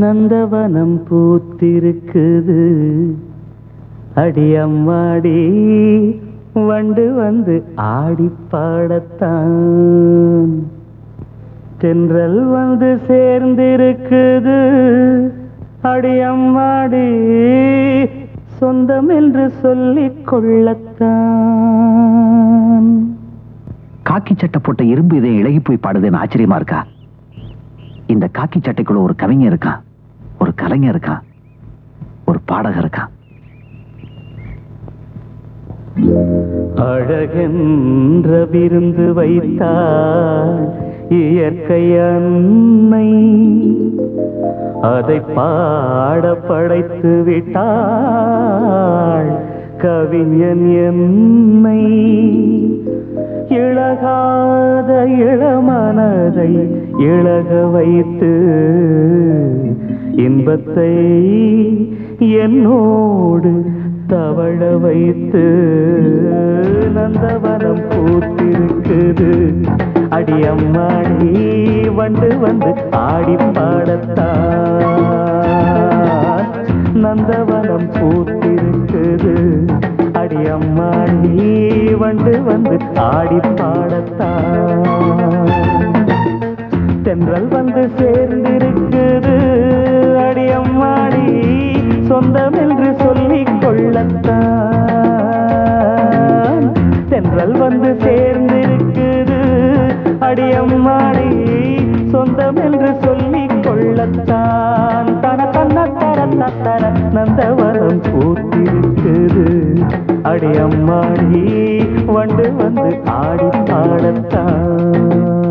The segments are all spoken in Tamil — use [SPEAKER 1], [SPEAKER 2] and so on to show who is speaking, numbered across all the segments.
[SPEAKER 1] நந்தவனம் பூத்திருக்குது அடியம்மாடி வண்டு வந்து ஆடி பாடத்தான் தென்றல் வந்து சேர்ந்திருக்குது அடியம்மாடி சொந்தம் என்று சொல்லிக் கொள்ளத்தான்
[SPEAKER 2] காக்கி சட்டை போட்ட இரும்பு இதை இழகி போய் பாடுதுன்னு ஆச்சரியமா இருக்கா இந்த காக்கி சட்டைக்குள்ள ஒரு கவிஞர் இருக்கான் ஒரு கலைஞர் இருக்கான் ஒரு பாடகர் இருக்கான்
[SPEAKER 1] அழகென்ற விருந்து வைத்தாள் இயற்கை அன்னை அதை பாட படைத்து விட்டாள் கவிஞன் என்னை இழகாத இளமனதை இழக வைத்து இன்பத்தை என்னோடு தவழ வைத்து நந்தவனம் பூத்திருக்குது அடியம்மாடி வண்டு வந்து ஆடி பாடத்தான் நந்தவனம் பூத்திருக்குது அடியம்மாடி வண்டு வந்து ஆடி பாடத்தான் தென்றல் வந்து சேர்ந்திருக்குது அடியம்மாடி சொந்தம் என்று சொல்லிக் கொள்ளத்தான் தென்றல் வந்து சேர்ந்திருக்குது அடியம்மாடி சொந்தம் என்று சொல்லிக் கொள்ளத்தான் தன தன்ன தர தர நந்தவனம் பூத்திருக்குது அடியம்மாடி வண்டு வந்து ஆடி பாடத்தான்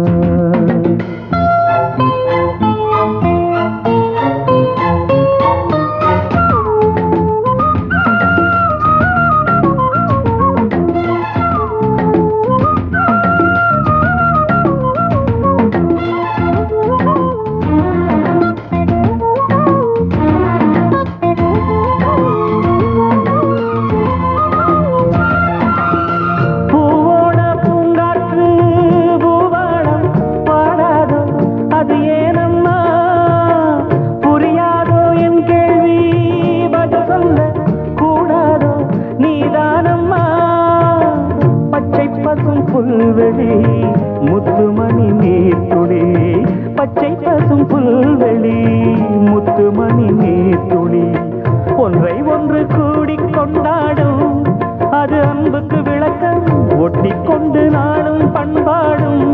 [SPEAKER 1] பூவோட பூங்காற்று பூவாடம் பாடாதோ அது ஏனம்மா புரியாதோ என் கேள்வி பதில் சொல்ல கூடாதோ நீதானம்மா பச்சை பசும் புல்வெளி முத்துமணி நீர்த்துளி பச்சை பசும் புல்வெளி முத்துமணி நீர்த்துளி ஒன்றை ஒன்று கூடிக் கொண்டாடும் அது அன்புக்கு விளக்கம் ஒட்டிக் கொண்டு நாளும் பண்பாடும்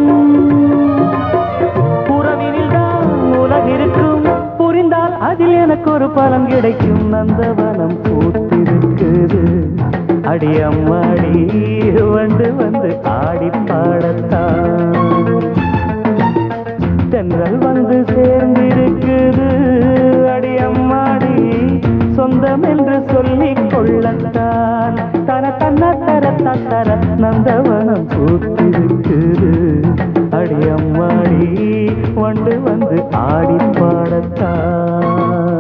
[SPEAKER 1] உறவினில் தான் உலகிருக்கும் புரிந்தால் அதில் எனக்கு ஒரு பலன் கிடைக்கும் நந்தவனம் பூத்திருக்குது அடியம்மாடி வந்து வந்து ஆடி பாடத்தான் தென்றல் வந்து சேர்ந்திருக்குது அடியம்மாடி சொந்தம் என்று சொல்லிக் கொள்ளத்தான் தர தன்ன தர தர நந்தவனம் பூத்திருக்குது அடியம்மாடி வண்டு வந்து ஆடி பாடத்தான்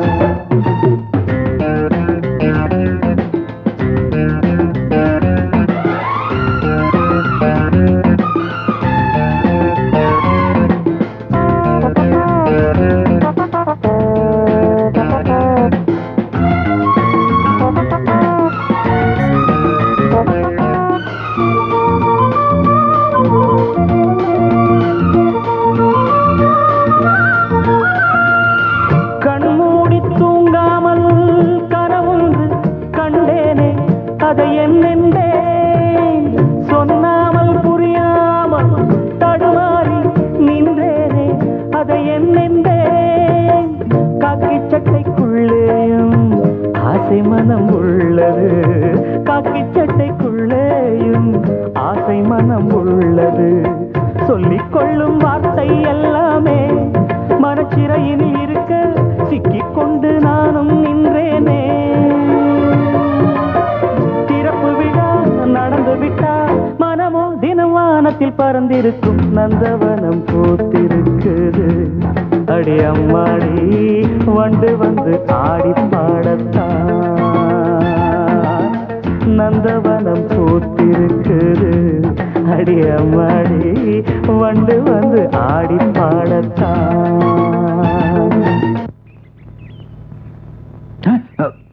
[SPEAKER 1] கண்மூடி தூங்காமல் கனவொன்று கண்டேனே அதை என்னென்றேன் சொன்னாமல் புரியாமல் தடுமாறி நின்றேனே அதை என்னென்றேன் காக்கி சட்டைக்குள்ளேயும் ஆசை மனம் உள்ளது காக்கி சட்டைக்குள்ளேயும் ஆசை மனம் உள்ளது சொல்லிக் கொள்ளும் வார்த்தை எல்லாமே மனச்சிறையில் இருக்க சிக்கிக் கொண்டு நானும் நின்றேனே திறப்பு விழா நடந்து விட்டா மனமோ தினம் வானத்தில் பறந்திருக்கும் நந்தவனம் பூத்திருக்குது அடி அம்மாடி வண்டு வந்து ஆடி பாடத்தான் நந்தவனம் பூத்திருக்குது அடி அம்மாடி வண்டு வந்து ஆடி பாடத்தான்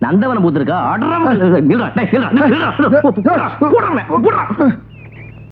[SPEAKER 1] நந்தவனம் பூத்திருக்கா அடரா